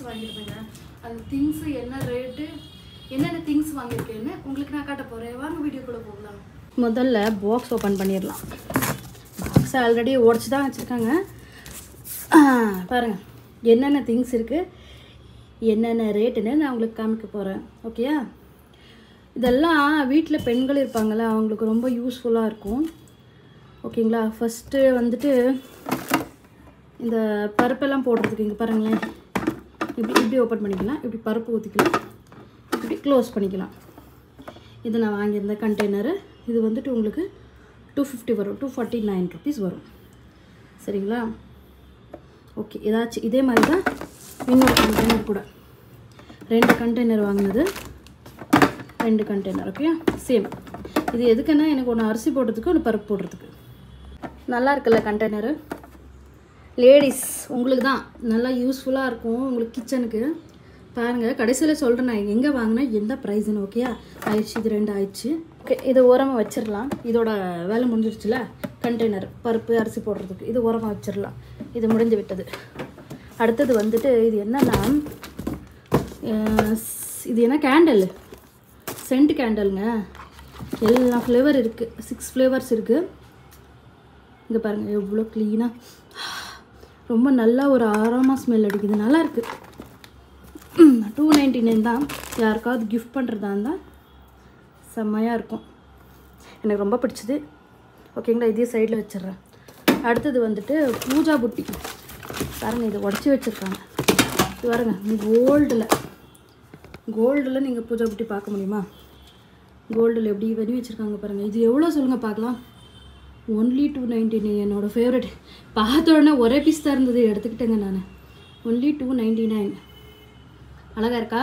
வாங்கியிருப்பேங்க அந்த திங்ஸ் என்ன ரேட்டு என்னென்ன திங்ஸ் வாங்கியிருக்கேன்னு உங்களுக்கு நான் காட்ட போகிறேன் வாங்க வீடியோக்குள்ளே போகலாம் முதல்ல பாக்ஸ் ஓப்பன் பண்ணிடலாம் பாக்ஸ் ஆல்ரெடி உடச்சி தான் வச்சுருக்காங்க பாருங்கள் என்னென்ன திங்ஸ் இருக்குது என்னென்ன ரேட்டுன்னு நான் உங்களுக்கு காமிக்க போகிறேன் ஓகேயா இதெல்லாம் வீட்டில் பெண்கள் இருப்பாங்கள்ல அவங்களுக்கு ரொம்ப யூஸ்ஃபுல்லாக இருக்கும் ஓகேங்களா ஃபஸ்ட்டு வந்துட்டு இந்த பருப்பெல்லாம் போடுறதுக்கு இங்கே பாருங்களேன் இப்படி இப்படி ஓப்பன் பண்ணிக்கலாம் இப்படி பருப்பு ஊற்றிக்கலாம் இப்படி க்ளோஸ் பண்ணிக்கலாம் இது நான் வாங்கியிருந்த கண்டெய்னரு இது வந்துட்டு உங்களுக்கு டூ ஃபிஃப்டி வரும் டூ ஃபார்ட்டி நைன் ருபீஸ் வரும் சரிங்களா ஓகே ஏதாச்சும் இதே மாதிரி தான் இன்னொரு கண்டெய்னர் கூட ரெண்டு கண்டெய்னர் வாங்கினது ரெண்டு கண்டெய்னர் ஓகே சேம் இது எதுக்குன்னா எனக்கு ஒன்று அரிசி போடுறதுக்கு ஒன்று பருப்பு போடுறதுக்கு நல்லா இருக்குல்ல கண்டெய்னரு லேடிஸ் உங்களுக்கு தான் நல்லா யூஸ்ஃபுல்லாக இருக்கும் உங்களுக்கு கிச்சனுக்கு பாருங்கள் கடைசியில் சொல்கிறேன் நான் எங்கே வாங்கினேன் எந்த ப்ரைஸ்னு ஓகேயா ஆயிடுச்சு இது ரெண்டு ஆயிடுச்சு ஓகே இதை ஓரமாக வச்சிடலாம் இதோட வேலை முடிஞ்சிருச்சுல கண்டெய்னர் பருப்பு அரிசி போடுறதுக்கு இது ஓரமாக வச்சிடலாம் இது முடிஞ்சு விட்டது அடுத்தது வந்துட்டு இது என்னன்னா அஹ், இது என்ன கேண்டல் சென்ட் கேண்டலுங்க எல்லா ஃப்ளேவர் இருக்குது சிக்ஸ் ஃப்ளேவர்ஸ் இருக்குது இங்கே பாருங்கள் எவ்வளோ க்ளீனாக ரொம்ப நல்லா ஒரு ஆரமாக ஸ்மெல் அடிக்குது நல்லா இருக்குது டூ நைன்டி நைன் தான் யாருக்காவது கிஃப்ட் பண்ணுறதா இருந்தால் செம்மையாக இருக்கும் எனக்கு ரொம்ப பிடிச்சது ஓகேங்களா இதே சைடில் வச்சிடுறேன் அடுத்தது வந்துட்டு பூஜா புட்டி பாருங்கள் இதை உடச்சி வச்சுருக்காங்க இது பாருங்க கோல்டில் கோல்டில் நீங்கள் பூஜா புட்டி பார்க்க முடியுமா கோல்டில் எப்படி பண்ணி வச்சுருக்காங்க பாருங்கள் இது எவ்வளோ சொல்லுங்கள் பார்க்கலாம் ஒன்லி டூ நைன்டி நைன் என்னோடய ஃபேவரட் பார்த்த உடனே ஒரே பீஸ் தான் இருந்தது எடுத்துக்கிட்டேங்க நான் ஒன்லி டூ நைன்டி நைன் அழகா இருக்கா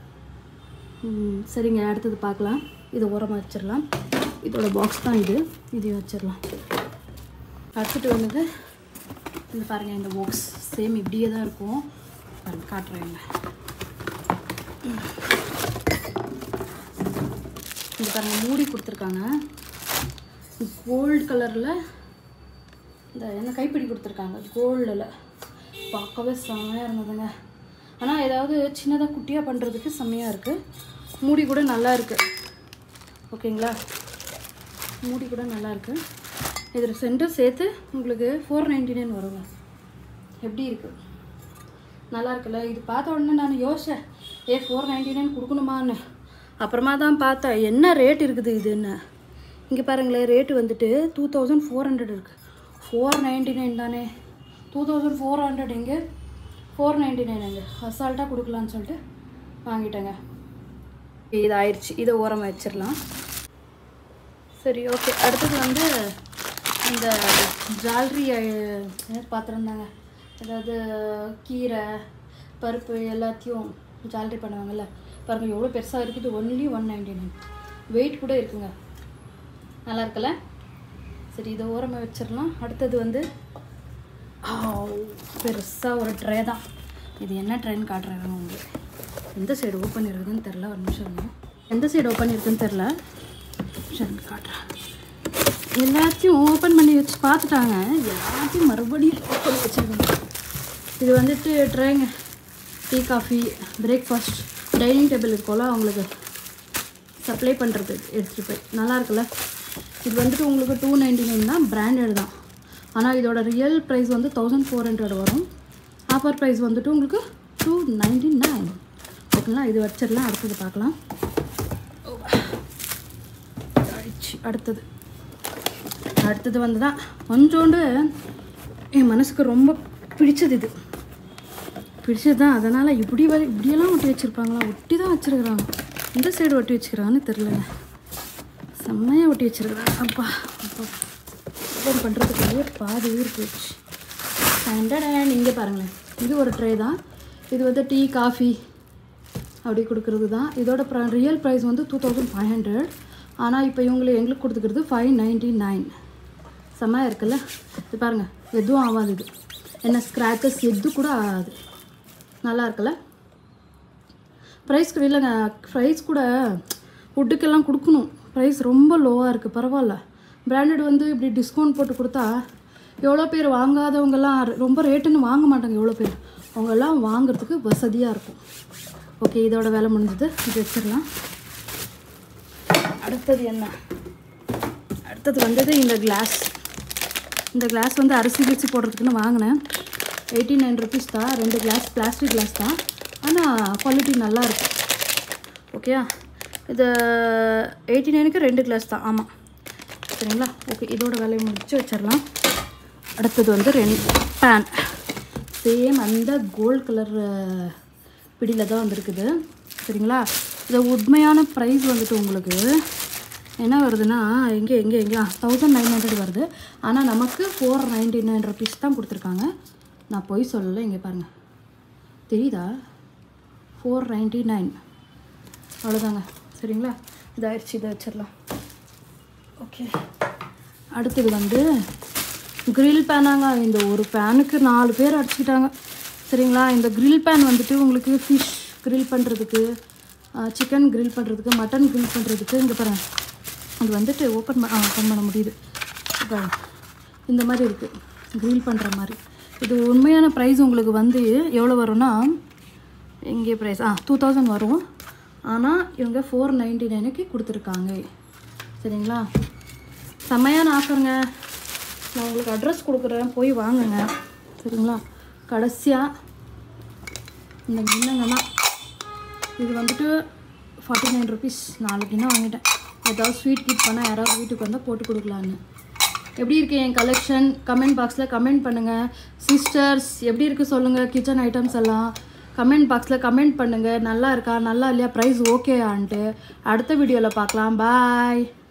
ம், சரிங்க அடுத்தது பார்க்கலாம் இதை ஓரமாக வச்சிடலாம் இதோட பாக்ஸ் தான் இது இதையும் வச்சிடலாம் அடுத்துட்டு வந்தது இந்த பாருங்கள் இந்த பாக்ஸ் சேம் இப்படியே தான் இருக்கும் பாருங்க காட்டுறேங்க இந்த பாருங்க மூடி கொடுத்துருக்காங்க கோல்டு கலரில் இந்த என்ன கைப்பிடி கொடுத்துருக்காங்க கோல்டில் பார்க்கவே செம்மையாக இருந்ததுங்க ஆனால் ஏதாவது சின்னதாக குட்டியாக பண்ணுறதுக்கு செம்மையாக இருக்குது மூடி கூட நல்லா இருக்குது ஓகேங்களா மூடி கூட நல்லா இருக்குது இதில் சென்டர் சேர்த்து உங்களுக்கு ஃபோர் நைன்டி நைன் வருங்க எப்படி இருக்குது நல்லா இருக்குல்ல இது பார்த்த உடனே நான் யோசிச்சேன் ஏ ஃபோர் நைன்டி நைன் கொடுக்கணுமான்னு அப்புறமா தான் பார்த்தேன் என்ன ரேட் இருக்குது இதுன்னு இங்கே பாருங்களேன் ரேட்டு வந்துட்டு டூ தௌசண்ட் ஃபோர் ஹண்ட்ரட் இருக்குது ஃபோர் நைன்டி நைன் தானே டூ தௌசண்ட் ஃபோர் ஹண்ட்ரட் இங்கே ஃபோர் நைன்டி நைன் அங்கே அசால்ட்டாக கொடுக்கலான்னு சொல்லிட்டு வாங்கிட்டேங்க இது ஆயிடுச்சு இதை ஓரமாக வச்சிடலாம் சரி ஓகே அடுத்தது வந்து இந்த ஜால்ரி பாத்திரம் தாங்க அதாவது கீரை பருப்பு எல்லாத்தையும் ஜால்ரி பண்ணுவாங்கல்ல பாருங்கள் எவ்வளோ பெருசாக இருக்குது only one ninety nine weight கூட இருக்குங்க நல்லா இருக்குல்ல சரி இதை ஓரமாக வச்சிடலாம் அடுத்தது வந்து பெருசாக ஒரு ட்ரே தான் இது என்ன ட்ரெயின் காட்டுறாங்க உங்களுக்கு எந்த சைடு ஓப்பன் இருக்குதுன்னு தெரில ஒரு நிமிஷம் இருங்க. எந்த சைடு ஓப்பன் இருக்குதுன்னு தெரில சரி காட்டுறேன் எல்லாத்தையும் ஓப்பன் பண்ணி வச்சு பார்த்துட்டாங்க எல்லாத்தையும் மறுபடியும் ஓப்பன் வச்சுருக்காங்க இது வந்துட்டு ட்ரைங்க tea coffee breakfast dining table இருக்கோல அவங்களுக்கு சப்ளை பண்ணுறது எடுத்துகிட்டு போய் நல்லா இருக்குல்ல இது வந்துட்டு உங்களுக்கு டூ நைன்டி நைன் தான் பிராண்டட் தான் ஆனால் இதோட ரியல் ப்ரைஸ் வந்து தௌசண்ட் ஃபோர் ஹண்ட்ரட் வரும் ஆஃபர் ப்ரைஸ் வந்துட்டு உங்களுக்கு டூ நைன்டி நைன் ஓகேங்களா இது வச்சிடலாம் அடுத்தது பார்க்கலாம் ஆயிடுச்சு. அடுத்தது அடுத்தது வந்து தான் கொஞ்சோண்டு என் மனசுக்கு ரொம்ப பிடிச்சது இது பிடிச்சது தான் அதனால் இப்படி வரை இப்படியெல்லாம் ஒட்டி வச்சுருப்பாங்களா ஒட்டி தான் வச்சுருக்குறாங்க இந்த சைடு ஒட்டி வச்சுக்கிறாங்கன்னு தெரிலங்க செம்மையாக ஒட்டி வச்சுருக்குறாங்க அப்பா அப்பா ஓப்பன் பண்ணுறதுக்குள்ளேயே பாதி ஊர் போயிடுச்சு ஸ்டாண்டர்ட் இங்கே பாருங்களேன் இது ஒரு ட்ரே தான் இது வந்து டீ காஃபி அப்படி கொடுக்குறது தான் இதோட ப்ர ரியல் ப்ரைஸ் வந்து டூ தௌசண்ட் ஃபைவ் ஹண்ட்ரட் ஆனால் இப்போ இவங்களை எங்களுக்கு கொடுத்துக்கிறது ஃபைவ் நைன்டி நைன் செம்மையாக இருக்குல்ல இது பாருங்கள் எதுவும் ஆகாது இது என்ன ஸ்க்ராச்சஸ் எது கூட ஆகாது நல்லா இருக்குல்ல ப்ரைஸ் கூட இல்லைங்க ப்ரைஸ் கூட ஃபுட்டுக்கெல்லாம் கொடுக்கணும் ப்ரைஸ் ரொம்ப லோவாக இருக்குது பரவாயில்ல பிராண்டட் வந்து இப்படி டிஸ்கவுண்ட் போட்டு கொடுத்தா எவ்வளோ பேர் வாங்காதவங்கெல்லாம் ரொம்ப ரேட்டுன்னு வாங்க மாட்டாங்க எவ்வளோ பேர் அவங்கெல்லாம் வாங்குறதுக்கு வசதியாக இருக்கும் ஓகே இதோட வேலை முடிஞ்சது இது வச்சிடலாம் அடுத்தது என்ன அடுத்தது வந்தது இந்த கிளாஸ் இந்த கிளாஸ் வந்து அரிசி வச்சு போடுறதுக்குன்னு வாங்கினேன் எயிட்டி நைன் ருபீஸ் தான் ரெண்டு கிளாஸ் பிளாஸ்டிக் கிளாஸ் தான் ஆனால் குவாலிட்டி நல்லா இருக்கும் ஓகே இது எயிட்டி நைனுக்கு ரெண்டு கிளாஸ் தான் ஆமாம் சரிங்களா ஓகே இதோட வேலையை முடிச்சு வச்சிடலாம் அடுத்தது வந்து ரெண்டு பேன் சேம் அந்த கோல்ட் கலர் பிடியில் தான் வந்திருக்குது சரிங்களா இது உண்மையான ப்ரைஸ் வந்துட்டு உங்களுக்கு என்ன வருதுன்னா எங்கே எங்கே எங்கே தௌசண்ட் நைன் ஹண்ட்ரட் வருது ஆனால் நமக்கு ஃபோர் நைன்டி நைன் ருபீஸ் தான் கொடுத்துருக்காங்க நான் பொய் சொல்லலை இங்கே பாருங்கள் தெரியுதா ஃபோர் நைன்டி நைன் அவ்வளோதாங்க சரிங்களா இதாகிடுச்சு இதை வச்சிடலாம் ஓகே அடுத்தது வந்து கிரில் பேனாங்க இந்த ஒரு பேனுக்கு நாலு பேர் அடிச்சுக்கிட்டாங்க சரிங்களா இந்த கிரில் பேன் வந்துட்டு உங்களுக்கு ஃபிஷ் கிரில் பண்ணுறதுக்கு சிக்கன் கிரில் பண்ணுறதுக்கு மட்டன் கிரில் பண்ணுறதுக்கு இங்கே பாருங்க இது வந்துட்டு ஓப்பன் பண்ண ஓப்பன் பண்ண முடியுது இப்போ இந்த மாதிரி இருக்குது கிரில் பண்ணுற மாதிரி இது உண்மையான ப்ரைஸ் உங்களுக்கு வந்து எவ்வளோ வரும்னா இங்கே ப்ரைஸ் ஆ டூ தௌசண்ட் வரும் ஆனால் இவங்க ஃபோர் நைன்டி நைனுக்கு கொடுத்துருக்காங்க சரிங்களா செம்மையான ஆஃபருங்க நான் உங்களுக்கு அட்ரஸ் கொடுக்குறேன் போய் வாங்குங்க சரிங்களா கடைசியாக இந்த கிண்ணங்கன்னா இது வந்துட்டு ஃபார்ட்டி நைன் ருபீஸ் நாலு கிண்ணம் வாங்கிட்டேன் ஏதாவது ஸ்வீட் கிட் பண்ணால் யாராவது வீட்டுக்கு வந்தால் போட்டு கொடுக்கலான்னு எப்படி இருக்கு என் கலெக்ஷன் கமெண்ட் பாக்ஸில் கமெண்ட் பண்ணுங்கள் சிஸ்டர்ஸ் எப்படி இருக்குது சொல்லுங்கள் கிச்சன் ஐட்டம்ஸ் எல்லாம் கமெண்ட் பாக்ஸில் கமெண்ட் பண்ணுங்கள் நல்லா இருக்கா நல்லா இல்லையா ப்ரைஸ் ஓகேயான்ட்டு அடுத்த வீடியோவில் பார்க்கலாம் பாய்